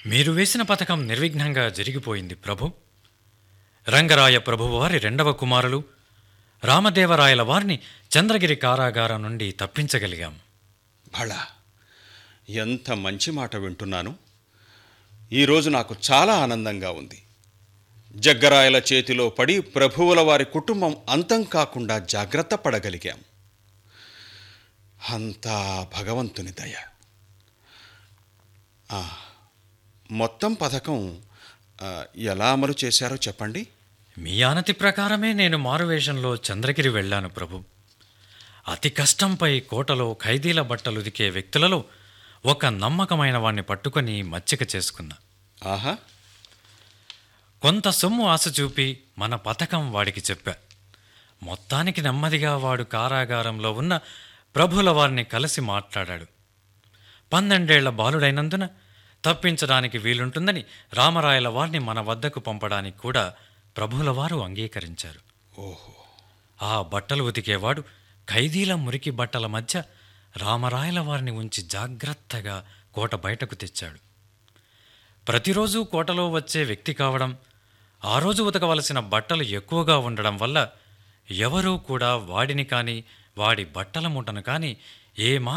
మీరు వేసిన పథకం నిర్విఘ్నంగా జరిగిపోయింది ప్రభు రంగరాయ ప్రభువారి రెండవ కుమారులు రామదేవరాయల వారిని చంద్రగిరి కారాగారం నుండి తప్పించగలిగాం భళ ఎంత మంచి మాట వింటున్నాను ఈరోజు నాకు చాలా ఆనందంగా ఉంది జగ్గరాయల చేతిలో పడి ప్రభువుల వారి కుటుంబం అంతం కాకుండా జాగ్రత్త పడగలిగాం అంతా భగవంతుని దయ ఆ, మొత్తం పథకం ఆ, ఎలా అమలు చేశారో చెప్పండి మీ ఆనతి ప్రకారమే నేను మారువేషంలో చంద్రగిరి వెళ్ళాను ప్రభు అతి కష్టంపై కోటలో ఖైదీల బట్టలు ఉదికే వ్యక్తులలో ఒక నమ్మకమైన వాణ్ణి పట్టుకొని మచ్చిక చేసుకున్నా ఆహా కొంత సొమ్ము ఆశ చూపి మన పథకం వాడికి చెప్పా మొత్తానికి నెమ్మదిగా వాడు కారాగారంలో ఉన్న ప్రభుల వారిని కలిసి మాట్లాడాడు పన్నెండేళ్ల బాలుడైనందున తప్పించడానికి వీలుంటుందని రామరాయల వారిని మన వద్దకు పంపడానికి కూడా ప్రభుల వారు అంగీకరించారు ఓహో ఆ బట్టలు ఉతికేవాడు ఖైదీల మురికి బట్టల మధ్య రామరాయల వారిని ఉంచి జాగ్రత్తగా కోట బయటకు తెచ్చాడు ప్రతిరోజు కోటలో వచ్చే వ్యక్తి కావడం ఆ రోజు ఉతకవలసిన బట్టలు ఎక్కువగా ఉండడం వల్ల ఎవరూ కూడా వాడిని కానీ వాడి బట్టల మూటను కానీ ఏ